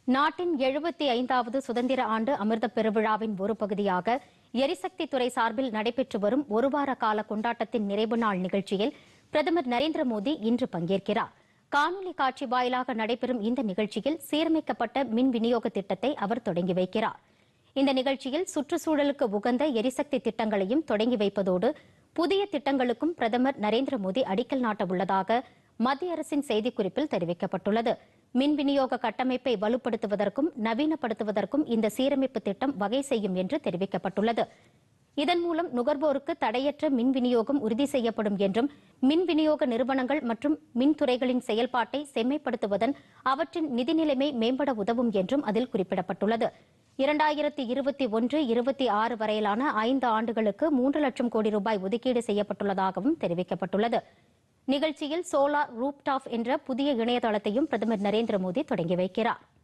நாட்டின் எழுபத்தி ஐந்தாவது சுதந்திர ஆண்டு அமிர்த பெருவிழாவின் ஒரு பகுதியாக எரிசக்தி துறை சார்பில் நடைபெற்று வரும் ஒருவார கால கொண்டாட்டத்தின் நிறைவு நாள் நிகழ்ச்சியில் பிரதமர் நரேந்திர மோடி இன்று பங்கேற்கிறார் காணொலி காட்சி வாயிலாக நடைபெறும் இந்த நிகழ்ச்சியில் சீரமைக்கப்பட்ட மின் விநியோக திட்டத்தை அவர் தொடங்கி வைக்கிறார் இந்த நிகழ்ச்சியில் சுற்றுச்சூழலுக்கு உகந்த எரிசக்தி திட்டங்களையும் தொடங்கி வைப்பதோடு புதிய திட்டங்களுக்கும் பிரதமர் நரேந்திர மோடி அடிக்கல் நாட்ட உள்ளதாக மத்திய அரசின் செய்திக்குறிப்பில் தெரிவிக்கப்பட்டுள்ளது மின் விநியோக கட்டமைப்பை வலுப்படுத்துவதற்கும் நவீனப்படுத்துவதற்கும் இந்த சீரமைப்பு திட்டம் வகை செய்யும் என்று தெரிவிக்கப்பட்டுள்ளது இதன் மூலம் நுகர்வோருக்கு தடையற்ற மின் விநியோகம் உறுதி செய்யப்படும் என்றும் மின் விநியோக நிறுவனங்கள் மற்றும் மின்துறைகளின் செயல்பாட்டை செம்மைப்படுத்துவதன் அவற்றின் நிதி நிலைமை மேம்பட உதவும் என்றும் அதில் குறிப்பிடப்பட்டுள்ளது இரண்டாயிரத்தி இருபத்தி ஒன்று இருபத்தி ஆறு வரையிலான ஐந்து ஆண்டுகளுக்கு மூன்று லட்சம் கோடி ரூபாய் ஒதுக்கீடு செய்யப்பட்டுள்ளதாகவும் தெரிவிக்கப்பட்டுள்ளது நிகழ்ச்சியில் சோலார் ரூப்டாப் என்ற புதிய இணையதளத்தையும் பிரதமர் நரேந்திர மோடி தொடங்கி வைக்கிறார்